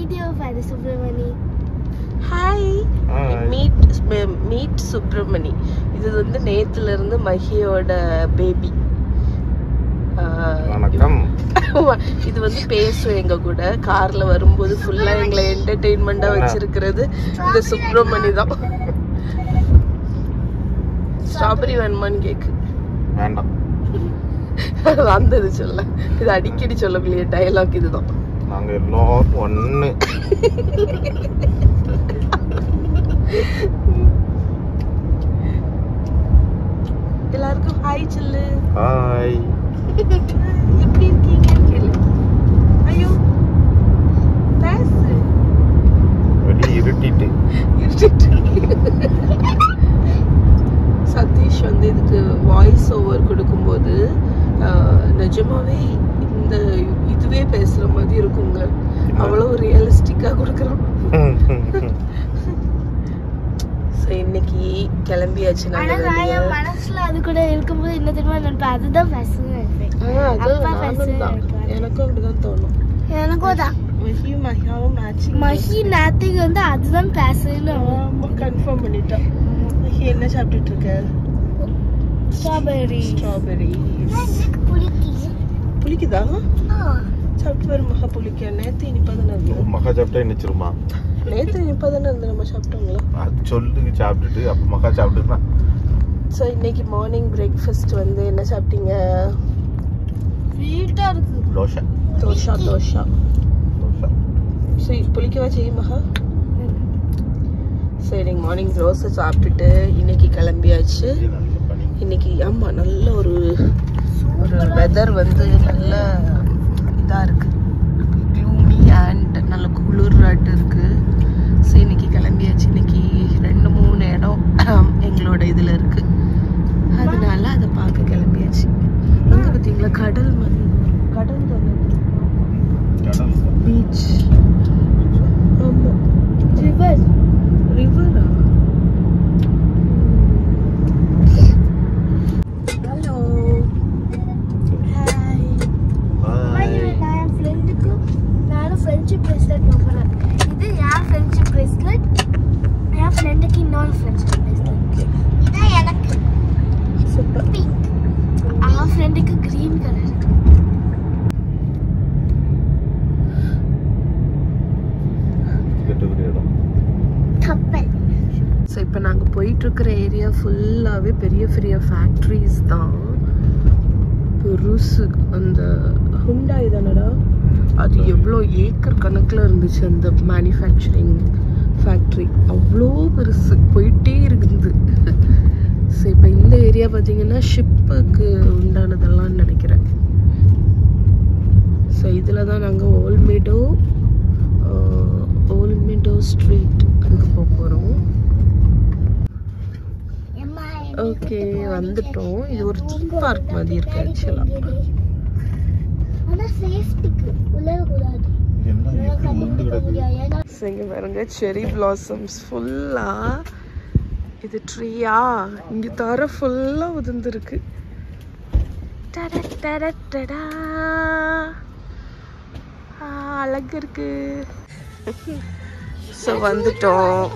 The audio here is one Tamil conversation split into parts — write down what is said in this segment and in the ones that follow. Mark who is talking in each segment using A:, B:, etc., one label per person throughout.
A: video for the Subramani.
B: Hi
C: Hi.
B: Meet meet Subramani இது வந்து நேத்துல இருந்து மஹியோட பேபி
C: வணக்கம்
B: இது வந்து பேசும் எங்க கூட கார்ல வரும்போது ஃபுல்லா எங்களை என்டர்டெயின்மெண்டா
C: என்ன?
B: வச்சிருக்கிறது இந்த சுப்ரமணி தான் ஸ்ட்ராபெரி வேணுமான்னு கேக்கு
C: வேண்டாம்
B: வந்தது சொல்ல இது அடிக்கடி சொல்லக்கூடிய டயலாக் இதுதான்
C: நாங்க எல்லாரும் ஒண்ணு
B: எல்லாருக்கும் ஹாய் சொல்லு
C: ஹாய்
B: எப்படி இருக்கீங்கன்னு கேளு ஐயோ பேசு
C: வெடி இருட்டிட்டு
B: சதீஷ் வந்து இதுக்கு வாய்ஸ் ஓவர் கொடுக்கும்போது ஆஹ், நிஜமாவே இந்த இதுவே பேசுற மாதிரி இருக்குங்க அவ்வளோ ரியலிஸ்டிக்கா கொடுக்குறோம் ஸோ இன்னைக்கு கிளம்பியாச்சு
A: ஆனா
B: நாங்க
A: நான்
B: வெளிய.
A: என் மனசுல அது கூட இருக்கும்போது என்ன தெரியுமா நினைப்பேன் அதுதான் ஃபேஷன் நினைப்பேன்
B: ஆ, அது
A: அப்பா
B: நானும்
A: பேசுறது
B: தான்.
A: எனக்கு
B: எனக்கும் அப்படிதான் தோணும்
A: எனக்கும் தான்
B: மஹியும் மஹியாவும் மேட்சிங்
A: மஹி நேத்துக்கு வந்து அதுதான் ஃபேஷன்
B: கன்ஃபார்ம் பண்ணிட்டோம் மஹி என்ன சாப்பிட்டுட்டு இருக்க
A: ஸ்ட்ராபெரி
B: ஸ்ட்ராபெரி புளிக்குதா சாப்பிட்டு வரும் மகா புளிக்க நேத்து இனிப்பா தானே இருந்தது
C: மகா சாப்பிட்டா நினைச்சிருமா
B: நேத்து இனிப்பா தானே இருந்து நம்ம சாப்பிட்டோங்களா
C: அது சொல்லு சாப்பிட்டுட்டு அப்ப மகா சாப்பிட்டுனா
B: ஸோ இன்னைக்கு மார்னிங் பிரேக்ஃபாஸ்ட் வந்து என்ன சாப்பிட்டீங்க
A: ஸ்வீட்டா இருக்கு
C: தோசை
B: தோஷா தோஷா
C: தோசை
B: சரி புளிக்கவா செய்யும் மகா சரி மார்னிங் தோசை சாப்பிட்டுட்டு இன்னைக்கு கிளம்பியாச்சு
C: இது நல்ல பனி
B: இன்னைக்கு ஆமா நல்ல ஒரு ஒரு வெதர் வந்து நல்ல இதா இருக்கு க்ளூமி அண்ட் நல்ல குளிராட்டு இருக்கு ஸோ இன்னைக்கு கிளம்பியாச்சு இன்னைக்கு ரெண்டு மூணு இடம் எங்களோட இதுல இருக்கு அதனால அதை பார்க்க கிளம்பியாச்சு அங்க பார்த்தீங்களா கடல் மாதிரி கடல் தானே
C: கடல்
B: பீச் ஆமா
A: ரிவர்ஸ்
B: ரிவரா ஹலோ ஹாய்
C: ஹாய்
A: நான் என் ஃப்ரெண்டுக்கு நானும் ஃப்ரெண்ட்ஷிப் பிரேஸ்லெட் வாங்கினேன் இது என் ஃப்ரெண்ட்ஷிப் பிரேஸ்லெட் என் ஃப்ரெண்டுக்கு இன்னொரு ஃப்ரெண்ட்ஷிப் பிரேஸ்லெட் இதான் எனக்கு
B: சூப்பர்
A: பிங்க் அவன் ஃப்ரெண்டுக்கு க்ரீன் கலர்
C: கெட்டுக்கிற இடம்
A: கப்பல்
B: ஸோ இப்போ நாங்கள் போயிட்டுருக்கிற ஏரியா ஃபுல்லாகவே பெரிய பெரிய ஃபேக்ட்ரிஸ் தான் பெருசு அந்த ஹுண்டாய் தானடா அது எவ்வளோ ஏக்கர் கணக்கில் இருந்துச்சு அந்த மேனுஃபேக்சரிங் ஃபேக்ட்ரி அவ்வளோ பெருசு போயிட்டே இருக்குது ஸோ இப்போ இந்த ஏரியா பார்த்தீங்கன்னா ஷிப்புக்கு உண்டானதெல்லாம் நினைக்கிறேன் ஸோ இதில் தான் நாங்கள் ஓல்மேடோ ஓல்மேடோ ஸ்ட்ரீட் அங்கே போக போகிறோம் ஓகே வந்துட்டோம் இது ஒரு தீம் பார்க் மாதிரி இருக்கு ஆக்சுவலாக
A: ஆனா சேஃப்டிக்கு உலகக்கூடாது
C: என்ன எப்படி உண்டு கிடக்கு
A: ஏன்னா
B: ஸோ இங்கே பாருங்க செரி பிளாசம்ஸ் ஃபுல்லாக இது ட்ரீயா இங்கே தர ஃபுல்லாக உதிர்ந்துருக்கு டட டட டடா. ஆ, அழகு இருக்கு ஸோ வந்துட்டோம்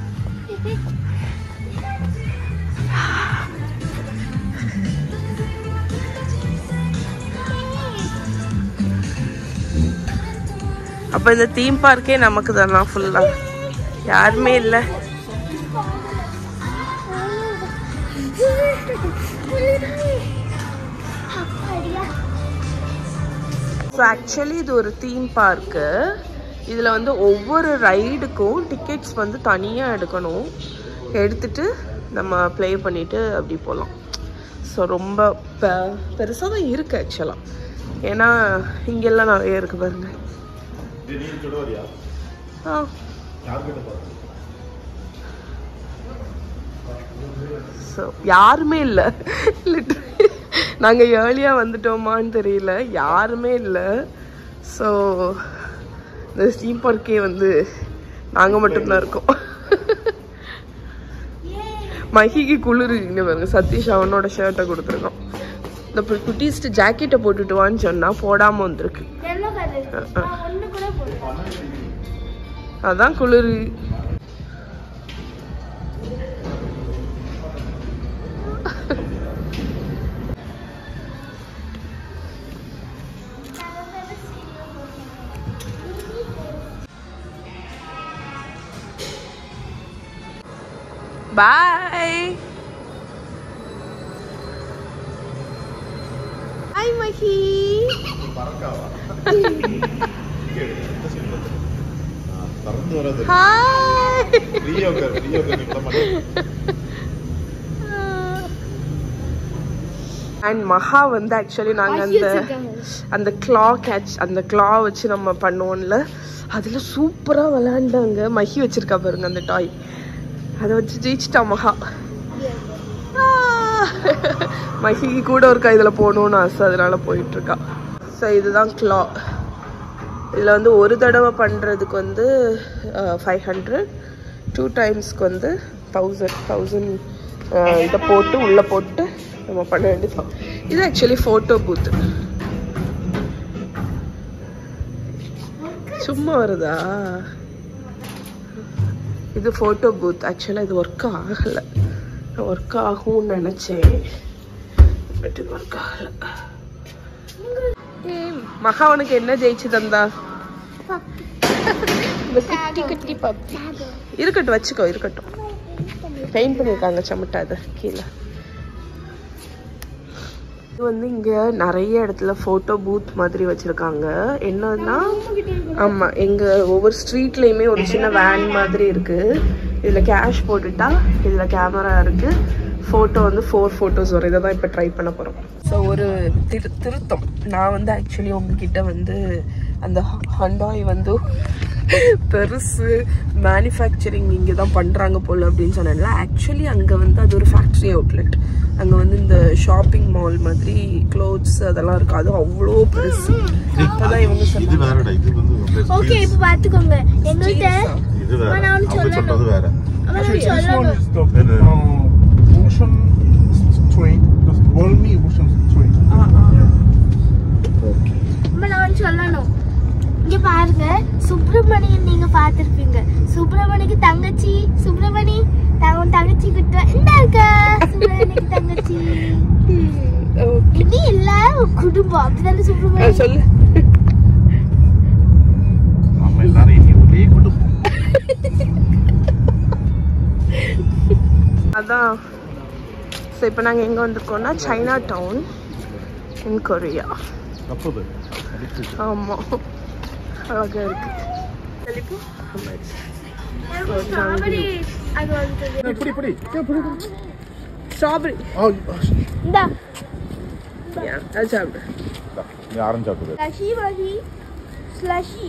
B: அப்போ இந்த தீம் பார்க்கே நமக்கு தானா ஃபுல்லாக யாருமே இல்லை
A: அப்படியா
B: ஸோ ஆக்சுவலி இது ஒரு தீம் பார்க்கு இதில் வந்து ஒவ்வொரு ரைடுக்கும் டிக்கெட்ஸ் வந்து தனியாக எடுக்கணும் எடுத்துட்டு நம்ம ப்ளே பண்ணிவிட்டு அப்படி போகலாம் ஸோ ரொம்ப பெ பெருசாக தான் இருக்குது ஆக்சுவலாக ஏன்னா இங்கெல்லாம் நிறைய இருக்குது பாருங்க
C: நீ கூட வரியா
B: ஆ
C: யார்கிட்ட பார்த்து
B: ஸோ யாருமே இல்லை நாங்கள் ஏர்லியாக வந்துட்டோமான்னு தெரியல யாருமே இல்லை ஸோ இந்த ஸ்டீம் பார்க்கே வந்து நாங்கள் மட்டும்தான் இருக்கோம் மஹிக்கு குளிர் இங்கே பாருங்க சதீஷ் அவனோட ஷர்ட்டை கொடுத்துருக்கோம் இந்த குட்டிஸ்ட் ஜாக்கெட்டை போட்டுட்டு வான்னு சொன்னா போடாம வந்திருக்கு
A: என்ன கலர் நான் ஒண்ணு கூட போடல
B: அதான் குளிர் பாய் ஹாய் மஹி
C: பறக்காவா பறந்து வராது
B: ஹாய்
C: ரியோகர் ரியோகர் நிக்கல மாட்டேன்
B: அண்ட் மகா வந்து ஆக்சுவலி நாங்கள் அந்த அந்த கிளா கேட்ச் அந்த கிளா வச்சு நம்ம பண்ணுவோம்ல அதில் சூப்பராக விளையாண்டாங்க மஹி வச்சிருக்கா பாருங்க அந்த டாய் அதை வச்சு ஜெயிச்சிட்டா மகா ஆ! மஹிக்கு கூட இருக்கா இதில் போகணும்னு ஆசை அதனால போயிட்டு இருக்கா ஸோ இதுதான் கிளா இதில் வந்து ஒரு தடவை பண்ணுறதுக்கு வந்து ஃபைவ் ஹண்ட்ரட் டூ டைம்ஸ்க்கு வந்து தௌசண்ட் தௌசண்ட் இதை போட்டு உள்ளே போட்டு நம்ம பண்ண வேண்டியது இது ஆக்சுவலி ஃபோட்டோ பூத்து சும்மா வருதா இது ஃபோட்டோ பூத் ஆக்சுவலாக இது ஒர்க் ஆகலை ஒர்க் ஆகும்னு நினச்சேன் பட் இது ஒர்க் ஆகலை ஏய், மகா உனக்கு என்ன ஜெயிச்சு தந்தா இந்த குட்டி குட்டி பப்பி இருக்கட்டும் வச்சுக்கோ இருக்கட்டும் பெயிண்ட் பண்ணியிருக்காங்க சமட்டாத கீழே இது வந்து இங்க நிறைய இடத்துல போட்டோ பூத் மாதிரி வச்சிருக்காங்க என்னன்னா ஆமா எங்க ஒவ்வொரு ஸ்ட்ரீட்லயுமே ஒரு சின்ன வேன் மாதிரி இருக்கு இதுல கேஷ் போட்டுட்டா இதுல கேமரா இருக்கு ஃபோட்டோ வந்து ஃபோர் ஃபோட்டோஸ் வரும் இதை தான் இப்போ ட்ரை பண்ண போகிறோம் ஸோ ஒரு திரு திருத்தம் நான் வந்து ஆக்சுவலி உங்ககிட்ட வந்து அந்த ஹண்டாய் வந்து பெருசு மேனுஃபேக்சரிங் இங்கே தான் பண்ணுறாங்க போல் அப்படின்னு சொன்னேன்ல ஆக்சுவலி அங்கே வந்து அது ஒரு ஃபேக்ட்ரி அவுட்லெட் அங்கே வந்து இந்த ஷாப்பிங் மால் மாதிரி க்ளோத்ஸ் அதெல்லாம் இருக்கும் அதுவும் அவ்வளோ பெருசு இப்போதான் இவங்க
C: இது
B: சொன்னாங்க
C: வேறடா இது வந்து உங்க
A: ஓகே
C: skills.
A: இப்போ பாத்துக்கோங்க எங்கள்கிட்ட
C: இது வேற
A: நான் அவனுக்கு
C: அவங்க
A: சொல்லணும்.
C: சொல்றது வேற
A: அவன்
D: Actually, this one
A: சொல்லணும்
D: is the uh, ocean train. The Volmi ocean train.
A: அம்மா நான் சொல்லணும் இங்க பாருங்க சுப்பிரமணியன் நீங்க பார்த்திருப்பீங்க சுப்பிரமணிக்கு தங்கச்சி சுப்பிரமணி தங்க தங்கச்சி கிட்ட இந்த இருக்க சுப்பிரமணிக்கு தங்கச்சி இது இல்ல ஒரு குடும்பம் அப்படிதானே சுப்பிரமணி
B: சொல்லு
C: நம்ம எல்லாரும் இனி ஒரே குடும்பம்
B: அதான் ஸோ இப்போ நாங்கள் எங்கே வந்திருக்கோம்னா சைனா டவுன் இன் கொரியா
C: தப்புது அடிச்சு
B: ஆமாம் அழகாக இருக்கு தெளிப்பு
A: ஸ்ட்ராபெரி அது வந்து
C: இப்படி இப்படி
B: ஸ்ட்ராபெரி
C: ஆ
A: இந்த
B: அது சாப்பிடு
C: நீ ஆரஞ்சு சாப்பிடுது
A: ஸ்லஷி வகி ஸ்லஷி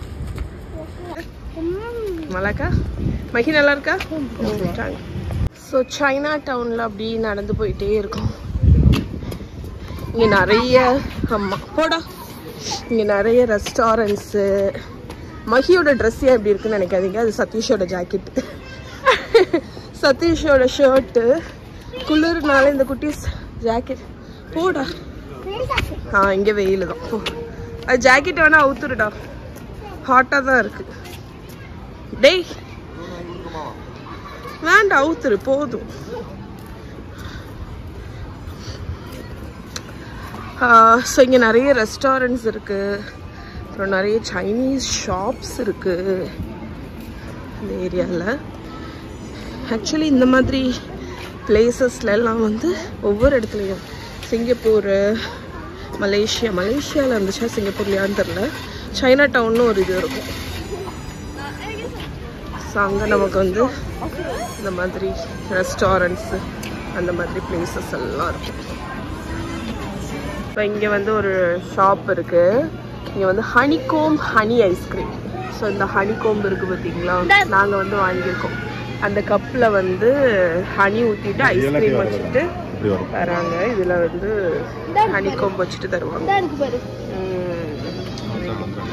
B: மலாக்கா மகி நல்லா இருக்கா ஸோ சைனா டவுனில் அப்படி நடந்து போயிட்டே இருக்கோம் இங்கே நிறைய ஆமாம் போடா இங்கே நிறைய ரெஸ்டாரண்ட்ஸு மஹியோட ட்ரெஸ் ஏன் எப்படி இருக்குன்னு நினைக்காதீங்க அது சதீஷோட ஜாக்கெட் சதீஷோட ஷர்ட்டு குளிர்னால இந்த குட்டீஸ் ஜாக்கெட் போடா ஆ இங்கே வெயில் தான் போ அது ஜாக்கெட் வேணா அவுத்துருடா ஹாட்டாக தான் இருக்கு டேய் வேண்டாம் அவுத்துரு போதும் ஸோ இங்கே நிறைய ரெஸ்டாரண்ட்ஸ் இருக்குது அப்புறம் நிறைய சைனீஸ் ஷாப்ஸ் இருக்குது இந்த ஏரியாவில் ஆக்சுவலி இந்த மாதிரி பிளேசஸ்ல எல்லாம் வந்து ஒவ்வொரு இடத்துலையும் சிங்கப்பூர் மலேசியா மலேசியாவில் இருந்துச்சா சிங்கப்பூர்லையான்னு தெரில சைனா டவுன்னு ஒரு இது இருக்கும் ஸோ அங்கே நமக்கு வந்து இந்த மாதிரி ரெஸ்டாரண்ட்ஸு அந்த மாதிரி பிளேசஸ் எல்லாம் இருக்கும் இப்போ இங்கே வந்து ஒரு ஷாப் இருக்குது இங்கே வந்து ஹனிகோம் ஹனி ஐஸ்கிரீம் ஸோ இந்த ஹனிகோம்பு இருக்குது பார்த்தீங்களா நாங்கள் வந்து வாங்கியிருக்கோம் அந்த கப்பில் வந்து ஹனி ஊற்றிட்டு ஐஸ்கிரீம் வச்சுட்டு
C: இப்படி வரும்
B: தராங்க இதில் வந்து ஹனிகோம்பு வச்சுட்டு தருவாங்க
A: இந்த இருக்கு பாரு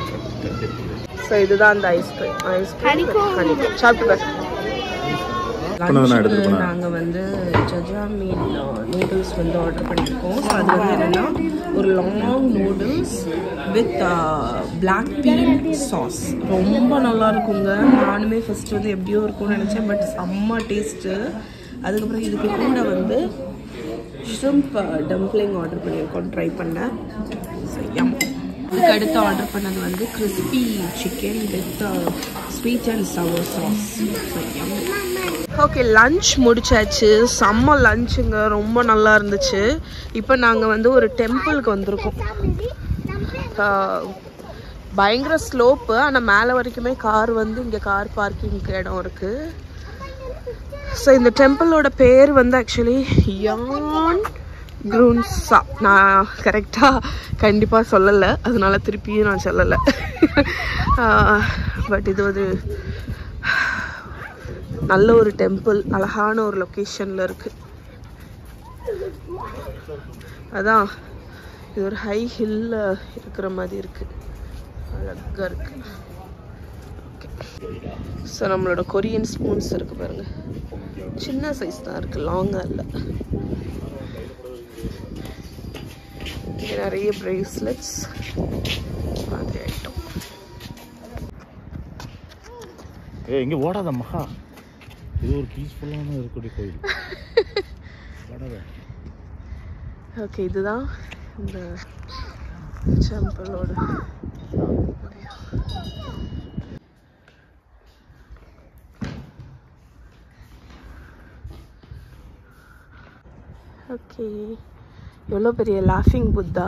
B: ஸோ இதுதான் அந்த ஐஸ்கிரீம் ஐஸ்கிரீம்
A: Honeycomb.
B: ஹனிகோம் சாப்பிட்டு பாரு
C: பண்ணதை நான் எடுத்துட்டு போனேன்.
B: நாங்கள் வந்து ஜஜாமீன் நூடுல்ஸ் வந்து ஆர்டர் பண்ணியிருக்கோம் ஸோ அது வந்து என்னென்னா ஒரு long noodles with black bean sauce ரொம்ப நல்லா இருக்குங்க நானுமே ஃபர்ஸ்ட் வந்து எப்படியோ இருக்கும்னு நினச்சேன் பட் செம்ம டேஸ்ட்டு அதுக்கப்புறம் இதுக்கு கூட வந்து ஷ்ரிம்ப் டம்ப்ளிங் ஆர்டர் பண்ணியிருக்கோம் ட்ரை பண்ணேன் ஸோ யம் இதுக்கு அடுத்து ஆர்டர் பண்ணது வந்து crispy chicken with sweet and sour sauce so yum okay lunch முடிச்சாச்சு செம்ம லஞ்சுங்க ரொம்ப நல்லா இருந்துச்சு இப்போ நாங்கள் வந்து ஒரு டெம்பிளுக்கு வந்திருக்கோம் ஆஹ், பயங்கர ஸ்லோப்பு ஆனால் மேலே வரைக்குமே கார் வந்து இங்கே கார் பார்க்கிங்க்கு இடம் இருக்குது ஸோ இந்த டெம்பிளோட பேர் வந்து ஆக்சுவலி யான் குரூன்ஸா நான் கரெக்டாக கண்டிப்பாக சொல்லலை அதனால திருப்பியும் நான் சொல்லலை பட் இது ஒரு நல்ல ஒரு டெம்பிள் அழகான ஒரு லொக்கேஷனில் இருக்குது அதான் இது ஒரு ஹை ஹில்ல இருக்கிற மாதிரி இருக்குது அழகாக இருக்குது ஸோ நம்மளோட கொரியன் ஸ்பூன்ஸ் இருக்குது பாருங்க சின்ன சைஸ் தான் இருக்குது லாங்காக இல்லை இங்கே நிறைய பிரேஸ்லெட்ஸ் மாதிரி ஐட்டம்
C: ஏ இங்கே ஓடாத மகா இது ஒரு பீஸ்ஃபுல்லான இருக்கக்கூடிய கோயில் ஓடாத
B: ஓகே இதுதான் இந்த டெம்பிளோட ஓகே எவ்வளோ பெரிய லாஃபிங் புத்தா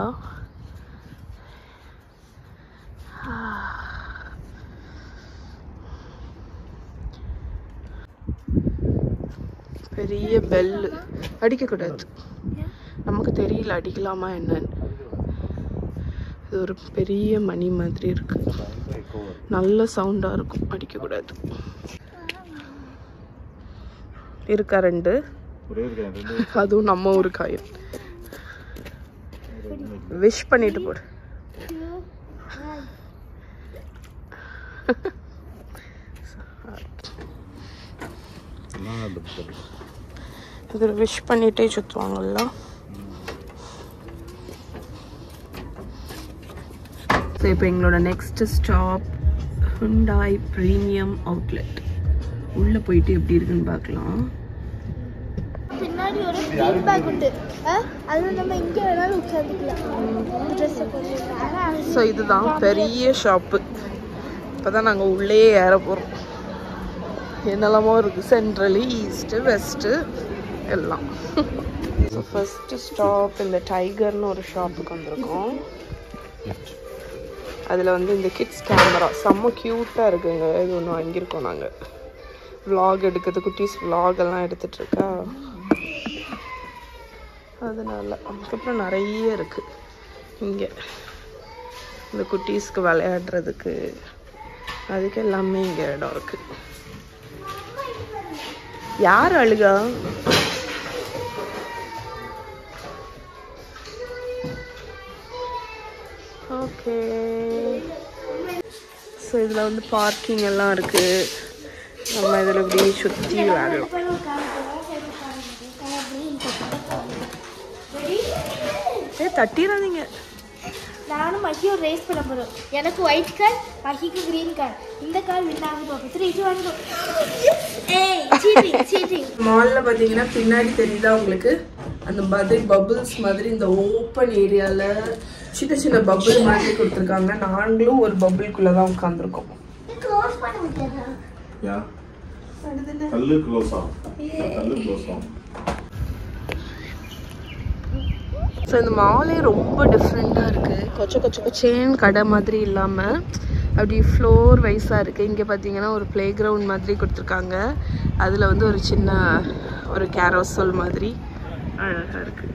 B: பெரிய பெல்லு அடிக்கக்கூடாது நமக்கு தெரியல அடிக்கலாமா என்னன்னு இது ஒரு பெரிய மணி மாதிரி இருக்கு நல்ல சவுண்டா இருக்கும் அடிக்கக்கூடாது இருக்கா ரெண்டு
C: ஒரே ஒரு காயின், ரெண்டு
B: அதுவும் நம்ம ஊர் காயம் விஷ் பண்ணிட்டு போடு
C: எல்லாம் அந்த புத்தர்
B: இது விஷ் பண்ணிட்டே சுற்றுவாங்கல்ல ஸோ இப்போ எங்களோட next stop Hyundai premium outlet உள்ளே போயிட்டு எப்படி இருக்குன்னு பார்க்கலாம்
A: பின்னாடி ஒரு ஸ்டீல் பேக் உண்டு அஹ், அது நம்ம இங்கே வேணாலும் உட்காந்துக்கலாம் ட்ரெஸ்ஸை போட்டு
B: ஸோ இதுதான் பெரிய ஷாப்பு இப்போ தான் நாங்கள் உள்ளே ஏற போகிறோம் என்னெல்லாமோ இருக்குது சென்ட்ரலு ஈஸ்ட்டு வெஸ்ட்டு எல்லாம் ஸோ ஃபஸ்ட்டு ஸ்டாப் இந்த டைகர்னு ஒரு ஷாப்புக்கு வந்திருக்கோம் அதில் வந்து இந்த கிட்ஸ் கேமரா செம்ம க்யூட்டாக இருக்குங்க இது ஒன்று வாங்கியிருக்கோம் நாங்கள் vlog எடுக்கிறது குட்டீஸ் vlog எல்லாம் எடுத்துட்டு இருக்கா அதனால அதுக்கப்புறம் நிறைய இருக்குது இங்கே இந்த குட்டீஸ்க்கு விளையாடுறதுக்கு அதுக்கு எல்லாமே இங்கே இடம் இருக்கு யார் அழுகா ஓகே ஸோ இதில் வந்து பார்க்கிங் எல்லாம் இருக்கு நம்ம இதில் இப்படி சுற்றி விளையாடலாம் ஏ தட்டிடாதீங்க
A: நானும் மஹியும் ரேஸ் பண்ண போறோம் எனக்கு ஒயிட் கார் மஹிக்கு கிரீன் கார் இந்த கார் வின் ஆக போகுது த்ரீ டூ ஒன் ஏய் சீட்டிங் சீட்டிங்
B: மால்ல பாத்தீங்கன்னா பின்னாடி தெரியுதா உங்களுக்கு அந்த மாதிரி பபிள்ஸ் மாதிரி இந்த ஓப்பன் ஏரியால சின்ன சின்ன பபிள் மாதிரி கொடுத்துருக்காங்க நாங்களும் ஒரு பபிள்குள்ள தான் உட்காந்துருக்கோம்
A: க்ளோஸ் பண்ண முடியாதா
C: யா கல்லு க்ளோஸ் ஆகும் கல்லு க்ளோஸ் ஆகும்
B: ஸோ இந்த மாலே ரொம்ப டிஃப்ரெண்ட்டாக இருக்குது கொச்ச கொச்ச கொச்சேன் கடை மாதிரி இல்லாமல் அப்படி ஃப்ளோர் வைஸாக இருக்குது இங்கே பார்த்தீங்கன்னா ஒரு ப்ளே கிரவுண்ட் மாதிரி கொடுத்துருக்காங்க அதில் வந்து ஒரு சின்ன ஒரு கேரோசல் மாதிரி அழகாக இருக்குது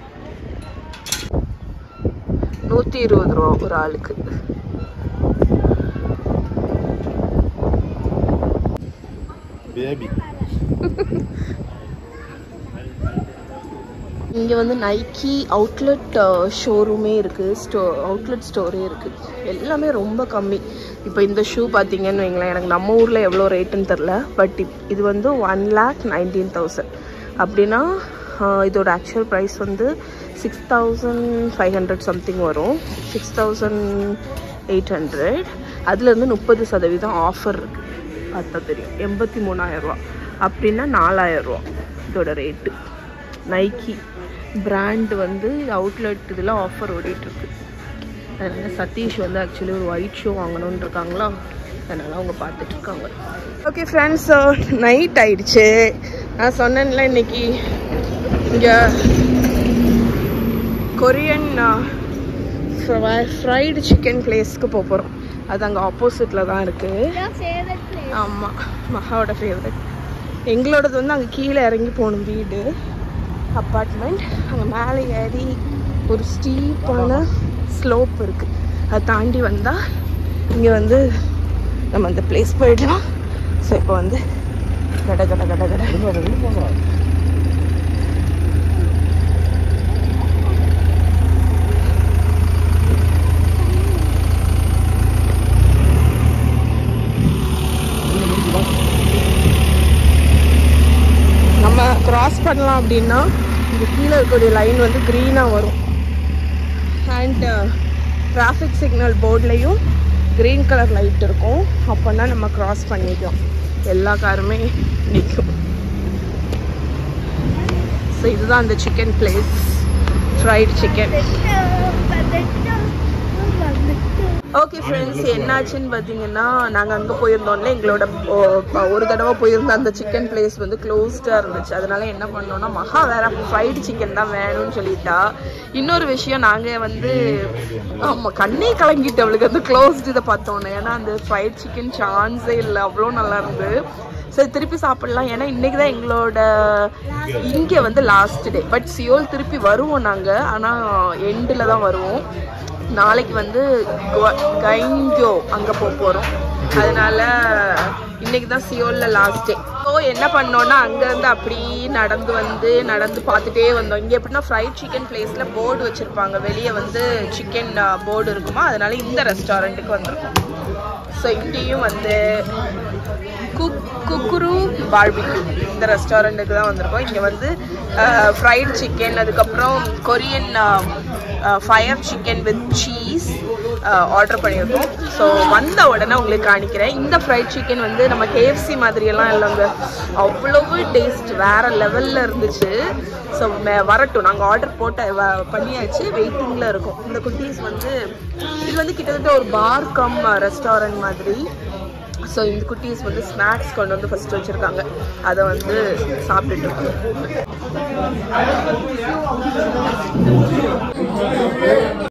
B: நூற்றி இருபது ரூபா ஒரு ஆளுக்கு
C: பேபி
B: இங்கே வந்து நைக்கி அவுட்லெட் ஷோரூமே இருக்குது ஸ்டோ அவுட்லெட் ஸ்டோரே இருக்குது எல்லாமே ரொம்ப கம்மி இப்போ இந்த ஷூ பார்த்தீங்கன்னு வைங்களேன் எனக்கு நம்ம ஊரில் எவ்வளோ ரேட்டுன்னு தெரில பட் இது வந்து ஒன் லேக் நைன்டீன் தௌசண்ட் அப்படின்னா ஆஹ், இதோட ஆக்சுவல் ப்ரைஸ் வந்து six thousand five hundred something வரும் சிக்ஸ் தௌசண்ட் எயிட் ஹண்ட்ரட் அதுலேருந்து முப்பது சதவீதம் ஆஃபர் இருக்குது பார்த்தா தெரியும் எண்பத்தி மூணாயிரரூவா அப்படின்னா நாலாயிரரூவா இதோட ரேட்டு நைக்கி பிராண்ட் வந்து அவுட்லெட் இதில் ஆஃபர் ஓடிட்டுருக்கு அதனால சதீஷ் வந்து ஆக்சுவலி ஒரு ஒயிட் ஷூ வாங்கணும்னு இருக்காங்களா அதனால அவங்க பார்த்துட்டு இருக்காங்க ஓகே ஃப்ரெண்ட்ஸ் நைட் ஆயிடுச்சு நான் சொன்னேன்ல இன்னைக்கு இங்கே கொரியன் ஃப்ரைடு சிக்கன் பிளேஸ்க்கு போக போகிறோம் அது அங்கே ஆப்போசிட்டில் தான் இருக்குது
A: ஃபேவரட் பிளேஸ்
B: ஆமாம் மகாவோட ஃபேவரட் எங்களோடது வந்து அங்கே கீழே இறங்கி போகணும் வீடு அப்பார்ட்மெண்ட் அங்கே மேலே ஏறி ஒரு ஸ்டீப்பான ஸ்லோப் இருக்குது அதை தாண்டி வந்தால் இங்கே வந்து நம்ம அந்த பிளேஸ் போயிடலாம் ஸோ இப்போ வந்து கட கட கட கட நம்ம கிராஸ் பண்ணலாம் அப்படின்னா இந்த கீழே இருக்கக்கூடிய லைன் வந்து க்ரீனாக வரும் அண்ட் டிராஃபிக் சிக்னல் போர்ட்லேயும் க்ரீன் கலர் லைட் இருக்கும் அப்போனா நம்ம கிராஸ் பண்ணிக்கலாம் எல்லா காருமே நிற்கும் ஸோ இதுதான் அந்த chicken place fried chicken okay friends என்னாச்சுன்னு பார்த்தீங்கன்னா நாங்கள் அங்கே போயிருந்தோம்ல எங்களோட ஓ, ப- ஒரு தடவை போயிருந்த அந்த சிக்கன் பிளேஸ் வந்து க்ளோஸ்டாக இருந்துச்சு அதனால என்ன பண்ணோம்னா மகா வேற ஃப்ரைடு சிக்கன் தான் வேணும்னு சொல்லிட்டா இன்னொரு விஷயம் நாங்கள் வந்து ஆமாம் கண்ணே கலங்கிட்டு அவளுக்கு அந்த க்ளோஸ்டு இதை பார்த்தோன்னே ஏன்னா அந்த ஃப்ரைட் சிக்கன் சான்ஸே இல்லை அவ்வளோ நல்லா இருந்து சரி திருப்பி சாப்பிடலாம் ஏன்னா இன்னைக்கு தான் எங்களோட இங்கே வந்து லாஸ்ட் டே பட் சியோல் திருப்பி வருவோம் நாங்கள் ஆனால் எண்டில் தான் வருவோம் நாளைக்கு வந்து கைங்கோ அங்கே போக போகிறோம் அதனால இன்னைக்கு தான் சியோலில் லாஸ்ட் டே ஸோ என்ன பண்ணோன்னா அங்கேருந்து அப்படி நடந்து வந்து நடந்து பார்த்துட்டே வந்தோம் இங்கே எப்படின்னா ஃப்ரைட் சிக்கன் பிளேஸில் போர்டு வச்சுருப்பாங்க வெளியே வந்து சிக்கன் போர்டு இருக்குமா அதனால இந்த ரெஸ்டாரண்ட்டுக்கு வந்திருக்கோம் ஸோ இங்கேயும் வந்து குக் குக்குரு பார்பிக்யூ இந்த ரெஸ்டாரண்ட்டுக்கு தான் வந்திருக்கோம் இங்கே வந்து ஃப்ரைட் சிக்கன் அதுக்கப்புறம் Korean fire chicken with cheese order பண்ணியிருக்கோம் ஸோ வந்த உடனே உங்களுக்கு காணிக்கிறேன் இந்த ஃப்ரைட் சிக்கன் வந்து நம்ம கேஎஃப்சி மாதிரியெல்லாம் இல்லைங்க அவ்வளவு டேஸ்ட் வேற லெவலில் இருந்துச்சு ஸோ வரட்டும் நாங்கள் ஆர்டர் போட்ட வ- பண்ணியாச்சு வெயிட்டிங்கில் இருக்கும் இந்த குட்டீஸ் வந்து இது வந்து கிட்டத்தட்ட ஒரு பார் கம் ரெஸ்டாரண்ட் மாதிரி ஸோ இந்த குட்டீஸ் வந்து ஸ்நாக்ஸ் கொண்டு வந்து ஃபர்ஸ்ட் வச்சுருக்காங்க அதை வந்து சாப்பிட்டுட்டு இருக்கோம்